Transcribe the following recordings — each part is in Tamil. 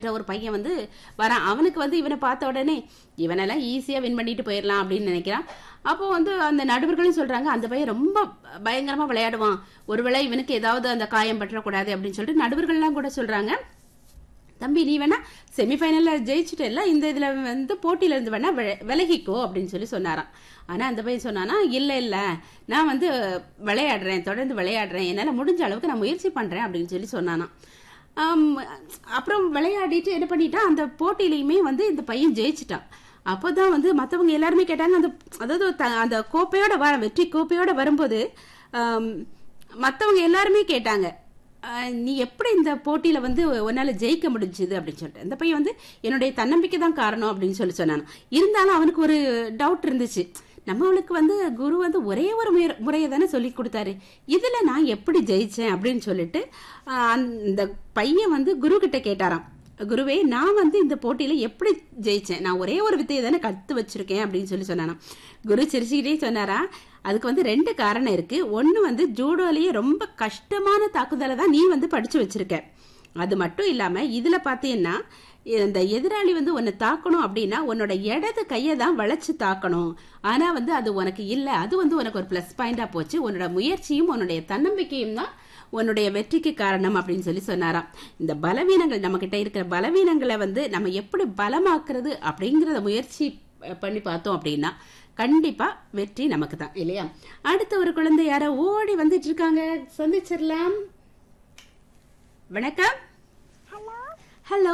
ஒரு பையன் வந்து வரான் அவனுக்கு வந்து இவனை பார்த்த உடனே இவனெல்லாம் ஈஸியா வின் பண்ணிட்டு போயிடலாம் அப்படின்னு நினைக்கிறான் அப்போ வந்து அந்த நடுவர்களும் சொல்றாங்க அந்த பையன் ரொம்ப பயங்கரமா விளையாடுவான் ஒருவேளை இவனுக்கு ஏதாவது அந்த காயம் பற்றக்கூடாது அப்படின்னு சொல்லிட்டு நடுவர்கள்லாம் கூட சொல்றாங்க தம்பி நீ வேணா செமிஃபைனல்ல ஜெயிச்சுட்டல இந்த இதுல வந்து போட்டியில இருந்து வேணா வில- விலகிக்கோ அப்படின்னு சொல்லி சொன்னாராம் ஆனா அந்த பையன் சொன்னானா இல்ல இல்ல நான் வந்து விளையாடுறேன் தொடர்ந்து விளையாடுறேன் என்னால முடிஞ்ச அளவுக்கு நான் முயற்சி பண்றேன் அப்படின்னு சொல்லி சொன்னானாம் ஆம், அப்புறம் விளையாடிட்டு என்ன பண்ணிட்டான் அந்த போட்டியிலையுமே வந்து இந்த பையன் ஜெயிச்சிட்டான் அப்போதான் வந்து மத்தவங்க எல்லாருமே கேட்டாங்க அந்த அதாவது த- அந்த கோப்பையோட வர வெற்றி கோப்பையோட வரும்போது ஆம், மத்தவங்க எல்லாருமே கேட்டாங்க ஆஹ், நீ எப்படி இந்த போட்டியில வந்து உன்னால ஜெயிக்க முடிஞ்சுது அப்படின்னு சொல்லிட்டு அந்த பையன் வந்து என்னுடைய தன்னம்பிக்கை தான் காரணம் அப்படின்னு சொல்லி சொன்னான் இருந்தாலும் அவனுக்கு ஒரு டவுட் இருந்துச்சு நம்மளுக்கு வந்து குரு வந்து ஒரே ஒரு முறை முறையை தானே சொல்லி கொடுத்தாரு இதுல நான் எப்படி ஜெயிச்சேன் அப்படின்னு சொல்லிட்டு ஆஹ், அந்த பையன் வந்து குரு கிட்ட கேட்டாராம் குருவே நான் வந்து இந்த போட்டியில எப்படி ஜெயிச்சேன் நான் ஒரே ஒரு வித்தையை தானே கத்து வச்சிருக்கேன் அப்படின்னு சொல்லி சொன்னானா குரு சிரிச்சுக்கிட்டே சொன்னாரா அதுக்கு வந்து ரெண்டு காரணம் இருக்கு ஒன்னு வந்து ஜூடோலயே ரொம்ப கஷ்டமான தாக்குதலை தான் நீ வந்து படிச்சு வச்சிருக்க அது மட்டும் இல்லாம இதுல பாத்தீங்கன்னா இந்த எதிராளி வந்து உன்னை தாக்கணும் அப்படின்னா உன்னோட இடது கையை தான் வளைச்சு தாக்கணும் ஆனா வந்து அது உனக்கு இல்ல அது வந்து உனக்கு ஒரு பிளஸ் பாயிண்டா போச்சு உன்னோட முயற்சியும் உன்னுடைய தன்னம்பிக்கையும் தான் உன்னுடைய வெற்றிக்கு காரணம் அப்படின்னு சொல்லி சொன்னாராம் இந்த பலவீனங்கள் நம்ம கிட்ட இருக்கிற பலவீனங்களை வந்து நம்ம எப்படி பலமாக்குறது அப்படிங்கறத முயற்சி அஹ், பண்ணி பார்த்தோம் அப்படின்னா கண்டிப்பா வெற்றி நமக்கு தான் இல்லையா அடுத்த ஒரு குழந்தை யாரோ ஓடி வந்துட்டு இருக்காங்க சந்திச்சிடலாம் வணக்கம் ஹலோ ஹலோ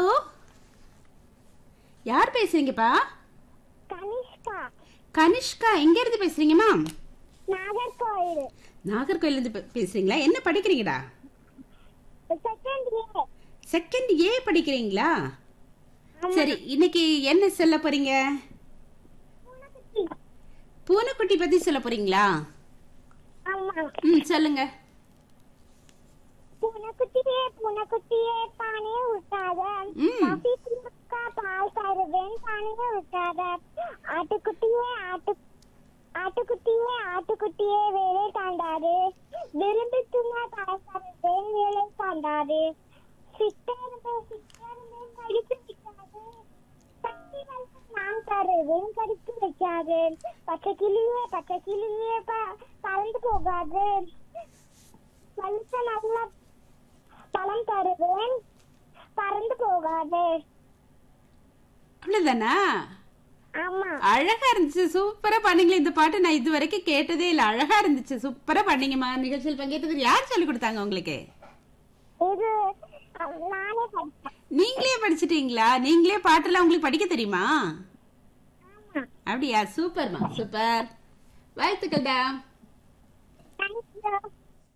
யார் பேசுறீங்கப்பா கனிஷ்கா கனிஷ்கா எங்க இருந்து பேசுறீங்கம்மா நாகர்கோயில் நாகர்கோயில இருந்து பே- பேசுறீங்களா என்ன படிக்கிறீங்கடா செகண்ட் இயர் செகண்ட் ஏ படிக்கிறீங்களா சரி இன்னைக்கு என்ன சொல்ல போறீங்க பூனைக்குட்டி பத்தி சொல்ல போறீங்களா ஆமா ம் சொல்லுங்க பூனைக்குட்டியே பூனைக்குட்டியே பானே விட்டாத ம். காஃபி குடிக்கா பால் தருவேன் பானே விட்டாத ஆட்டுக்குட்டியே ஆட்டு ஆட்டுக்குட்டியே ஆட்டுக்குட்டியே வேலை தாண்டாது விரும்பி தூங்க தாய் தருவேன் வேலை தாண்டாது சிட்டருமே சிட்டருமே கடித்து விட்டாது தட்டி வைத்து நான் தருவேன் கடித்து வைக்காது பச்சை கிளியே பச்சை கிளியே ப- பறந்து போகாது பழுத்த நல்ல பழம் தருவேன் பறந்து போகாது அவ்வளவுதானா ஆமா அழகா இருந்துச்சு சூப்பரா பண்ணீங்களே இந்த பாட்டு நான் இது வரைக்கும் கேட்டதே இல்ல அழகா இருந்துச்சு சூப்பரா பண்ணீங்கம்மா நிகழ்ச்சியில் பங்கேற்றது யார் சொல்லி கொடுத்தாங்க உங்களுக்கு இது அஹ், நானே படிச்சேன் நீங்களே படிச்சிட்டீங்களா நீங்களே பாட்டெல்லாம் உங்களுக்கு படிக்க தெரியுமா ஆமா அப்படியா சூப்பர்மா சூப்பர் வாழ்த்துக்கள்டா தேங்க்யூ